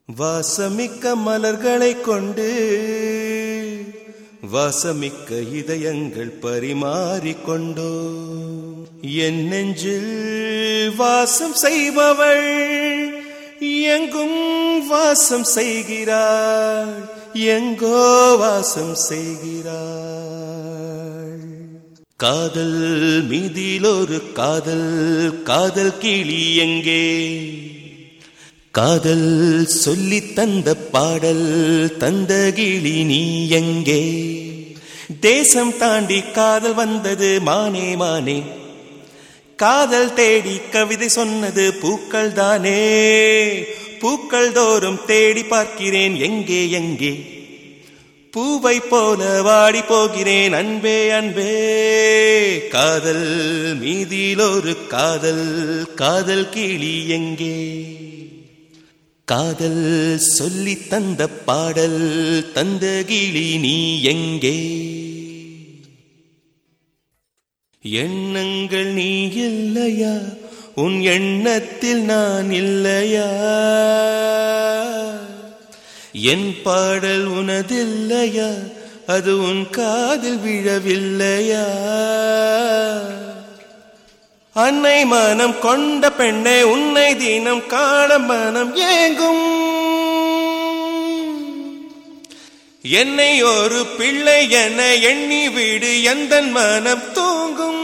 வாசமிக்க மலர்களை கொண்டு வாசமிக்க இதயங்கள் பரிமாறிக்கொண்டோ என் நெஞ்சில் வாசம் செய்பவள் எங்கும் வாசம் செய்கிறாள் எங்கோ வாசம் செய்கிறாள் காதல் மீதில் ஒரு காதல் காதல் கிளி எங்கே காதல் சொல்லி தந்த பாடல் தந்த கிளி நீ எங்கே தேசம் தாண்டி காதல் வந்தது மானே மானே காதல் தேடி கவிதை சொன்னது பூக்கள் தானே பூக்கள் தோறும் தேடி பார்க்கிறேன் எங்கே எங்கே பூவை போல வாடி போகிறேன் அன்பே அன்பே காதல் மீதில் ஒரு காதல் காதல் கிளி எங்கே காதல் சொல்லி தந்த பாடல் தந்த கிளி நீ எங்கே எண்ணங்கள் நீ இல்லையா உன் எண்ணத்தில் நான் இல்லையா என் பாடல் உனதில்லையா அது உன் காதில் விழவில்லையா அன்னை மனம் கொண்ட பெண்ணே உன்னை தினம் காண மனம் ஏங்கும் என்னை ஒரு பிள்ளை என எண்ணி விடு எந்த மனம் தூங்கும்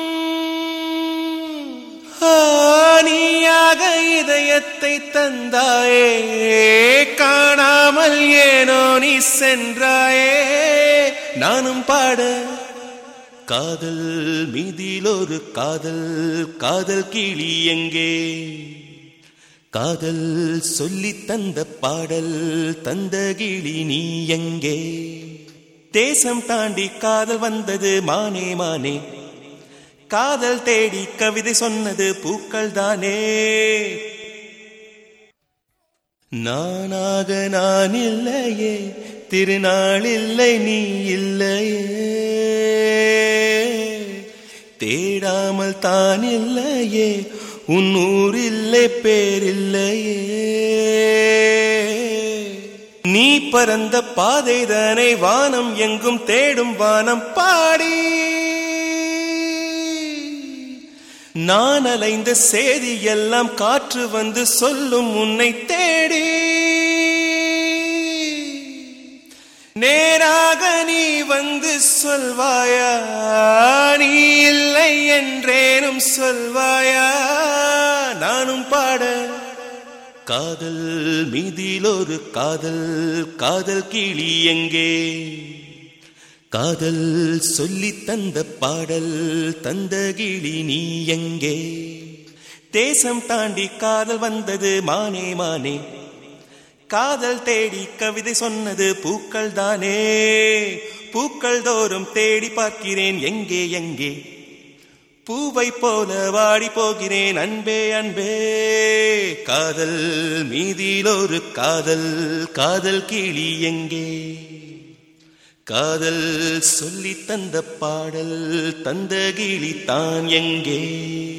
ஆனியாக இதயத்தை தந்தாயே காணாமல் ஏனோ நீ சென்றாயே நானும் பாட காதல் மீதில் ஒரு காதல் காதல் கிளி எங்கே காதல் சொல்லி தந்த பாடல் தந்த கிளி நீ எங்கே தேசம் தாண்டி காதல் வந்தது மானே மானே காதல் தேடி கவிதை சொன்னது பூக்கள் தானே நானாக நான் இல்லையே திருநாள் இல்லை நீ இல்லையே தேடாமல் தான் இல்லையே உன் ஊரில்லை பேரில்லையே நீ பறந்த பாதைதனை வானம் எங்கும் தேடும் வானம் பாடி நான் அலைந்த செய்தி எல்லாம் காற்று வந்து சொல்லும் உன்னை தேடி நேராக நீ வந்து சொல்வாயா நீ இல்லை என்றேனும் சொல்வாயா நானும் பாட காதல் மீதில் ஒரு காதல் காதல் கிளி எங்கே காதல் சொல்லி தந்த பாடல் தந்த கிளி நீ எங்கே தேசம் தாண்டி காதல் வந்தது மானே மானே காதல் தேடி கவிதை சொன்னது பூக்கள் தானே பூக்கள் தோறும் தேடி பார்க்கிறேன் எங்கே எங்கே பூவை போல வாடி போகிறேன் அன்பே அன்பே காதல் மீதில் ஒரு காதல் காதல் கிளி எங்கே காதல் சொல்லி தந்த பாடல் தந்த கிளி தான் எங்கே